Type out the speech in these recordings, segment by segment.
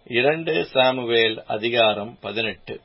இரண்டு சாமுவேல் அதிகாரம் பதினெட்டு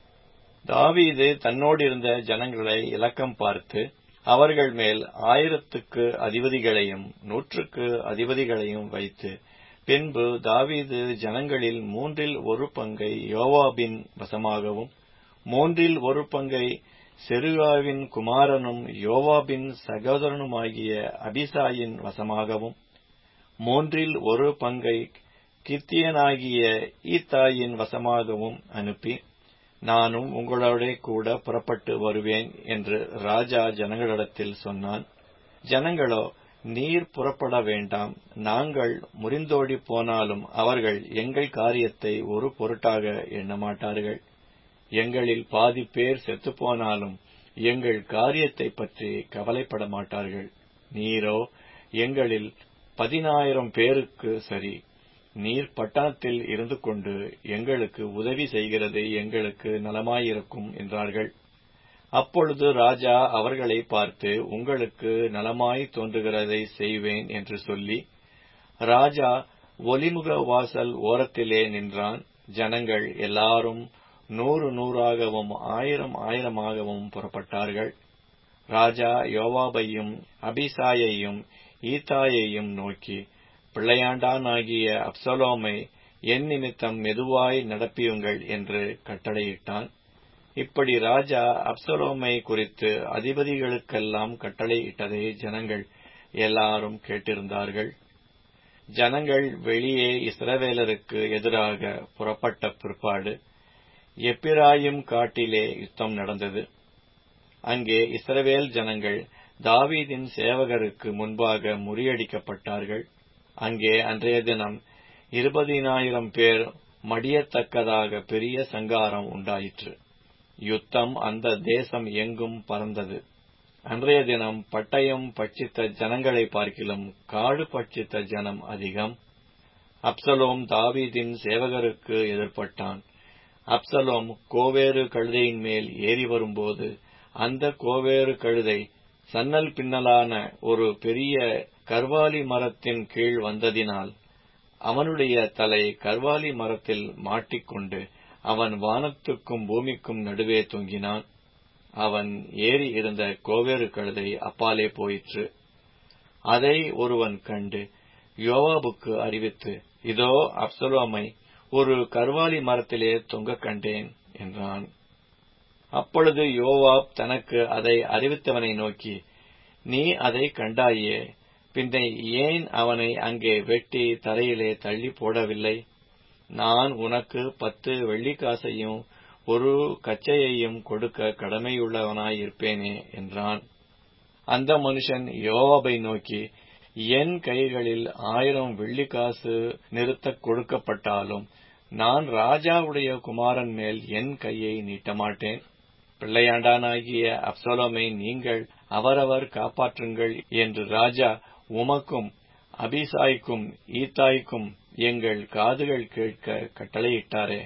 தாவீது தன்னோடிருந்த ஜனங்களை இலக்கம் பார்த்து அவர்கள் மேல் ஆயிரத்துக்கு அதிபதிகளையும் நூற்றுக்கு அதிபதிகளையும் வைத்து பின்பு தாவீது ஜனங்களில் மூன்றில் ஒரு பங்கை யோவாபின் வசமாகவும் மூன்றில் ஒரு பங்கை செருயாவின் குமாரனும் யோவாபின் சகோதரனுமாகிய அபிசாயின் வசமாகவும் மூன்றில் ஒரு பங்கை கித்தியனாகிய ஈத்தாயின் வசமாகவும் அனுப்பி நானும் உங்களோடே கூட புறப்பட்டு வருவேன் என்று ராஜா ஜனங்களிடத்தில் சொன்னான் ஜனங்களோ நீர் புறப்பட வேண்டாம் நாங்கள் முறிந்தோடி போனாலும் அவர்கள் எங்கள் காரியத்தை ஒரு பொருட்டாக எண்ணமாட்டார்கள் எங்களில் பாதி பேர் செத்துப்போனாலும் எங்கள் காரியத்தைப் பற்றி கவலைப்பட மாட்டார்கள் நீரோ எங்களில் பதினாயிரம் பேருக்கு சரி நீர் பட்டணத்தில் இருந்து கொண்டு எங்களுக்கு உதவி செய்கிறது எங்களுக்கு நலமாயிருக்கும் என்றார்கள் அப்பொழுது ராஜா அவர்களை பார்த்து உங்களுக்கு நலமாய் தோன்றுகிறதை செய்வேன் என்று சொல்லி ராஜா ஒலிமுக வாசல் ஓரத்திலே நின்றான் ஜனங்கள் எல்லாரும் நூறு நூறாகவும் ஆயிரம் ஆயிரமாகவும் புறப்பட்டார்கள் ராஜா யோவாபையும் அபிசாயையும் ஈத்தாயையும் நோக்கி பிள்ளையாண்டானாகிய அப்சலோமை என் நிமித்தம் மெதுவாய் நடப்பியுங்கள் என்று கட்டளையிட்டான் இப்படி ராஜா அப்சலோமை குறித்து அதிபதிகளுக்கெல்லாம் கட்டளையிட்டதை ஜனங்கள் எல்லாரும் கேட்டிருந்தார்கள் ஜனங்கள் வெளியே இஸ்ரவேலருக்கு எதிராக புறப்பட்ட பிற்பாடு எப்பிராயும் காட்டிலே யுத்தம் நடந்தது அங்கே இஸ்ரவேல் ஜனங்கள் தாவீதின் சேவகருக்கு முன்பாக முறியடிக்கப்பட்டார்கள் அங்கே அன்றைய தினம் இருபதினாயிரம் பேர் மடியத்தக்கதாக பெரிய சங்காரம் உண்டாயிற்று யுத்தம் அந்த தேசம் எங்கும் பறந்தது அன்றைய தினம் பட்டயம் பட்சித்த ஜனங்களை பார்க்கிலும் காடு பட்சித்த ஜனம் அதிகம் அப்சலோம் தாவீதின் சேவகருக்கு எதிர்பட்டான் அப்சலோம் கோவேறு கழுதையின் மேல் ஏறி வரும்போது அந்த கோவேறு கழுதை சன்னல் பின்னலான ஒரு பெரிய கர்வாலி மரத்தின் கீழ் வந்ததினால் அவனுடைய தலை கர்வாலி மரத்தில் மாட்டிக்கொண்டு அவன் வானத்துக்கும் பூமிக்கும் நடுவே தொங்கினான் அவன் ஏறி இருந்த கோவேறு கழுதை அப்பாலே போயிற்று அதை ஒருவன் கண்டு யோவாபுக்கு அறிவித்து இதோ அப்சலோமை ஒரு கர்வாலி மரத்திலே தொங்க கண்டேன் என்றான் அப்பொழுது யோவாப் தனக்கு அதை அறிவித்தவனை நோக்கி நீ அதை கண்டாயே பின்னை ஏன் அவனை அங்கே வெட்டி தரையிலே தள்ளி போடவில்லை நான் உனக்கு பத்து வெள்ளிக்காசையும் ஒரு கச்சையையும் கொடுக்க கடமையுள்ளவனாயிருப்பேனே என்றான் அந்த மனுஷன் யோவாபை நோக்கி என் கைகளில் ஆயிரம் வெள்ளிக்காசு நிறுத்தக் கொடுக்கப்பட்டாலும் நான் ராஜாவுடைய குமாரன் மேல் என் கையை நீட்டமாட்டேன் பிள்ளையாண்டானாகிய அப்சலோமை நீங்கள் அவரவர் காப்பாற்றுங்கள் என்று ராஜா உமக்கும் அபிசாய்க்கும் ஈத்தாய்க்கும் எங்கள் காதுகள் கேட்க கட்டளையிட்டாரே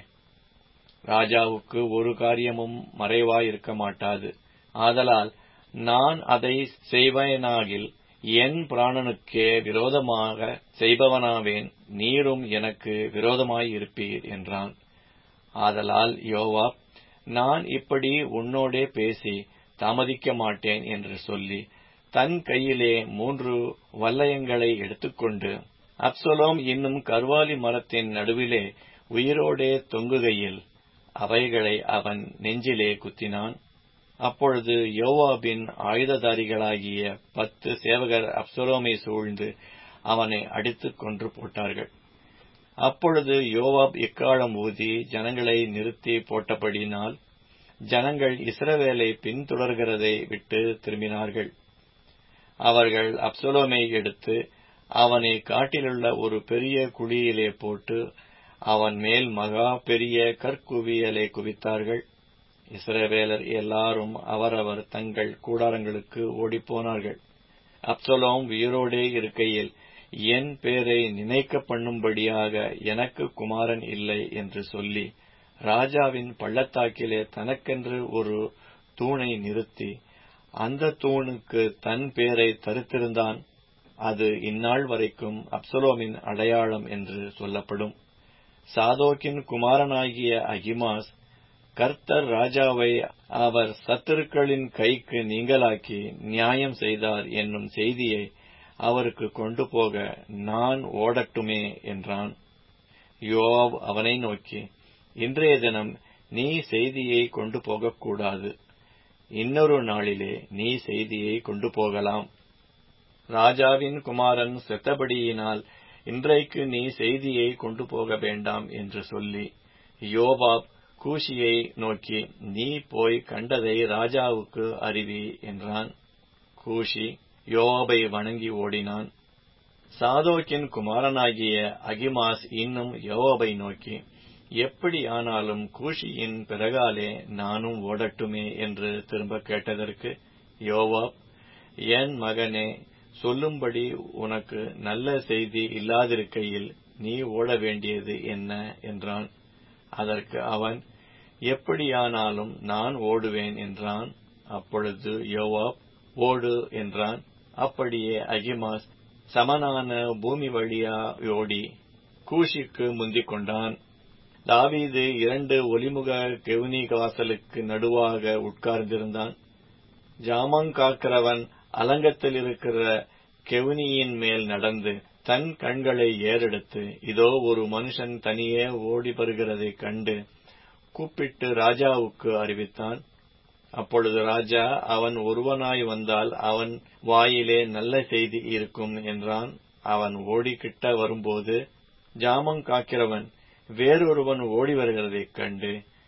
ராஜாவுக்கு ஒரு காரியமும் மறைவாயிருக்க மாட்டாது ஆதலால் நான் அதை செய்வேனாகில் என் பிராணனுக்கே விரோதமாக செய்பவனாவேன் நீரும் எனக்கு விரோதமாயிருப்பீர் என்றான் ஆதலால் யோவாப் நான் இப்படி உன்னோடே பேசி தாமதிக்க மாட்டேன் என்று சொல்லி தன் கையிலே மூன்று வல்லயங்களை எடுத்துக்கொண்டு அப்சலோம் இன்னும் கர்வாலி மரத்தின் நடுவிலே உயிரோடே தொங்குகையில் அவைகளை அவன் நெஞ்சிலே குத்தினான் அப்பொழுது யோவாபின் ஆயுததாரிகளாகிய பத்து சேவகர் அப்சலோமை சூழ்ந்து அவனை அடித்துக் கொன்று போட்டார்கள் அப்பொழுது யோவாப் எக்காலம் ஊதி ஜனங்களை நிறுத்தி போட்டபடினால் ஜனங்கள் இஸ்ரவேலை பின்தொடர்கிறதை விட்டு திரும்பினார்கள் அவர்கள் அப்சலோமை எடுத்து அவனை காட்டிலுள்ள ஒரு பெரிய குழியிலே போட்டு அவன் மேல் மகா பெரிய கற்குவியலை குவித்தார்கள் இஸ்ரவேலர் எல்லாரும் அவரவர் தங்கள் கூடாரங்களுக்கு ஓடிப்போனார்கள் அப்சலோம் உயிரோடே இருக்கையில் என் பேரை நினைக்க பண்ணும்படியாக எனக்கு குமாரன் இல்லை என்று சொல்லி ராஜாவின் பள்ளத்தாக்கிலே தனக்கென்று ஒரு தூணை நிறுத்தி அந்த தூணுக்கு தன் பேரை தரித்திருந்தான் அது இந்நாள் வரைக்கும் அப்சலோமின் அடையாளம் என்று சொல்லப்படும் சாதோக்கின் குமாரனாகிய அகிமாஸ் கர்த்தர் ராஜாவை அவர் சத்துருக்களின் கைக்கு நீங்களாக்கி நியாயம் செய்தார் என்னும் செய்தியை அவருக்கு கொண்டு போக நான் ஓடட்டுமே என்றான் யோவாப் அவனை நோக்கி இன்றைய தினம் நீ செய்தியை கொண்டு போகக்கூடாது இன்னொரு நாளிலே நீ செய்தியை கொண்டு போகலாம் ராஜாவின் குமாரன் செத்தபடியினால் இன்றைக்கு நீ செய்தியை கொண்டு போக வேண்டாம் என்று சொல்லி யோபாப் கூஷியை நோக்கி நீ போய் கண்டதை ராஜாவுக்கு அறிவி என்றான் கூஷி யோவாபை வணங்கி ஓடினான் சாதோக்கின் குமாரனாகிய அகிமாஸ் இன்னும் யோவாபை நோக்கி எப்படி ஆனாலும் கூஷியின் பிறகாலே நானும் ஓடட்டுமே என்று திரும்ப கேட்டதற்கு யோவாப் என் மகனே சொல்லும்படி உனக்கு நல்ல செய்தி இல்லாதிருக்கையில் நீ ஓட வேண்டியது என்ன என்றான் அதற்கு அவன் எப்படியானாலும் நான் ஓடுவேன் என்றான் அப்பொழுது யோவாப் ஓடு என்றான் அப்படியே அகிமாஸ் சமனான பூமி வழியா ஓடி கூஷிக்கு முந்திக் கொண்டான் தாவீது இரண்டு ஒலிமுக கெவுனி வாசலுக்கு நடுவாக உட்கார்ந்திருந்தான் ஜாமங்காக்கிறவன் அலங்கத்தில் இருக்கிற கெவுனியின் மேல் நடந்து தன் கண்களை ஏறெடுத்து இதோ ஒரு மனுஷன் தனியே ஓடி வருகிறதைக் கண்டு கூப்பிட்டு ராஜாவுக்கு அறிவித்தான் அப்பொழுது ராஜா அவன் ஒருவனாய் வந்தால் அவன் வாயிலே நல்ல செய்தி இருக்கும் என்றான் அவன் ஓடிக்கிட்ட வரும்போது ஜாமம் காக்கிறவன் வேறொருவன் ஓடி வருகிறதைக் கண்டு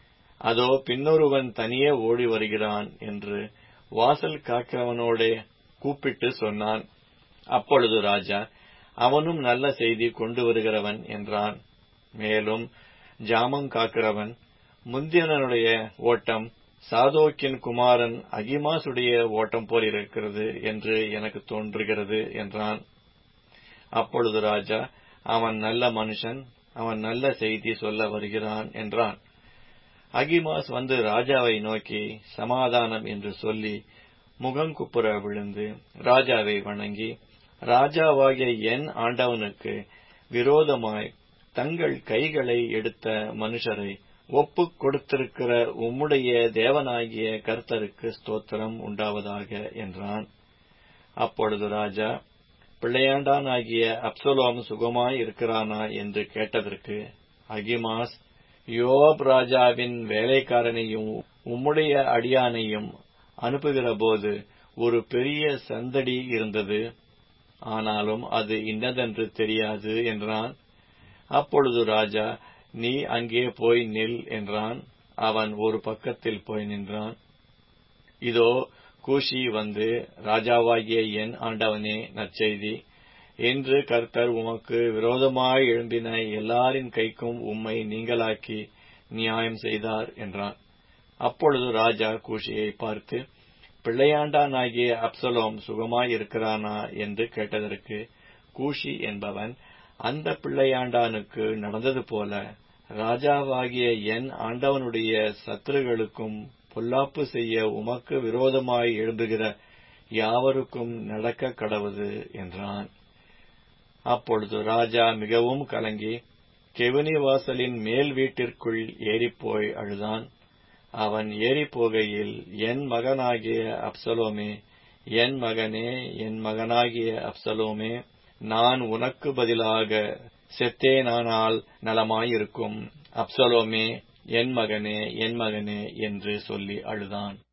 அதோ பின்னொருவன் தனியே ஓடி வருகிறான் என்று வாசல் காக்கிறவனோடே கூப்பிட்டு சொன்னான் அப்பொழுது ராஜா அவனும் நல்ல செய்தி கொண்டு வருகிறவன் என்றான் மேலும் ஜாமம் காக்கிறவன் முந்தியனுடைய ஓட்டம் சாதோக்கின் குமாரன் அகிமாசுடைய ஓட்டம் போல் இருக்கிறது என்று எனக்கு தோன்றுகிறது என்றான் அப்பொழுது ராஜா அவன் நல்ல மனுஷன் அவன் நல்ல செய்தி சொல்ல வருகிறான் என்றான் அகிமாஸ் வந்து ராஜாவை நோக்கி சமாதானம் என்று சொல்லி முகங்குப்புற விழுந்து ராஜாவை வணங்கி ராஜாவாகிய என் ஆண்டவனுக்கு விரோதமாய் தங்கள் கைகளை எடுத்த மனுஷரை ஒப்புக் கொடுத்திருக்கிற உம்முடைய தேவனாகிய கர்த்தருக்கு ஸ்தோத்திரம் உண்டாவதாக என்றான் அப்பொழுது ராஜா பிள்ளையாண்டானாகிய அப்சலோம் சுகமாய் இருக்கிறானா என்று கேட்டதற்கு அகிமாஸ் யோப் ராஜாவின் வேலைக்காரனையும் உம்முடைய அடியானையும் அனுப்புகிறபோது ஒரு பெரிய சந்தடி இருந்தது ஆனாலும் அது இன்னதென்று தெரியாது என்றான் அப்பொழுது ராஜா நீ அங்கே போய் நில் என்றான் அவன் ஒரு பக்கத்தில் போய் நின்றான் இதோ கூஷி வந்து ராஜாவாகிய என் ஆண்டவனே நற்செய்தி என்று கர்த்தர் உமக்கு விரோதமாய் எழும்பின எல்லாரின் கைக்கும் உம்மை நீங்களாக்கி நியாயம் செய்தார் என்றான் அப்பொழுது ராஜா கூஷியை பார்த்து பிள்ளையாண்டானாகிய அப்சலோம் சுகமாய் இருக்கிறானா என்று கேட்டதற்கு கூஷி என்பவன் அந்த பிள்ளையாண்டானுக்கு நடந்தது போல ராஜாவாகிய என் ஆண்டவனுடைய சத்துருகளுக்கும் பொல்லாப்பு செய்ய உமக்கு விரோதமாய் எழும்புகிற யாவருக்கும் நடக்க கடவுது என்றான் அப்பொழுது ராஜா மிகவும் கலங்கி கெவினி வாசலின் மேல் வீட்டிற்குள் ஏறிப்போய் அழுதான் அவன் ஏறிப்போகையில் என் மகனாகிய அப்சலோமே என் மகனே என் மகனாகிய அப்சலோமே நான் உனக்கு பதிலாக செத்தேனானால் நலமாயிருக்கும் அப்சலோமே என் மகனே என் மகனே என்று சொல்லி அழுதான்